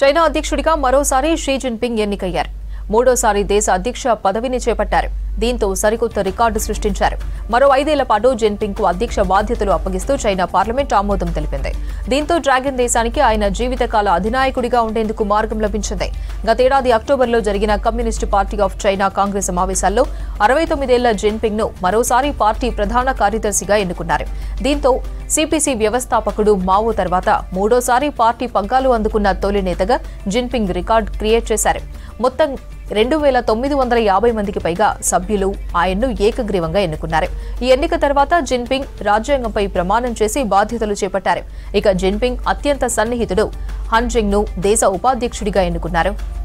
China అధ్యక్షుడిగా మరోసారి Xi Jinping ఎన్నికయ్యారు మూడోసారి దేశ అధ్యక్ష పదవిని చేపట్టారు దీంతో సరికొత్త రికార్డు సృష్టించారు మరో ఐదేళ్ల పాటు జిన్పింగ్ కు అధ్యక్ష బాధ్యతలు అప్పగిస్తూ చైనా పార్లమెంట్ ఆమోదం తెలిపింది దీంతో డ్రాగన్ దేశానికి ఆయన జీవితకాల అధినాయకుడిగా ఉండేందుకు మార్గం లభించింది గతేడాది అక్టోబర్లో జరిగిన communist party of China congress సమావేశాల్లో అరవై తొమ్మిదేళ్ల జిన్పింగ్ ను మరోసారి పార్టీ ప్రధాన కార్యదర్శిగా ఎన్నుకున్నారు దీంతో సిపిసి వ్యవస్థాపకుడు మావో తర్వాత మూడోసారి పార్టీ పగ్గాలు అందుకున్న తొలి నేతగా జిన్పింగ్ రికార్డ్ క్రియేట్ చేశారు మొత్తం రెండు వేల తొమ్మిది వందల యాభై మందికి పైగా సభ్యులు ఆయన్ను ఏకగ్రీవంగా ఎన్నుకున్నారు ఈ ఎన్నిక తర్వాత జిన్పింగ్ రాజ్యాంగంపై ప్రమాణం చేసి బాధ్యతలు చేపట్టారు ఇక జిన్పింగ్ అత్యంత సన్నిహితుడు హన్జింగ్ ను దేశ ఉపాధ్యక్షుడిగా ఎన్నుకున్నారు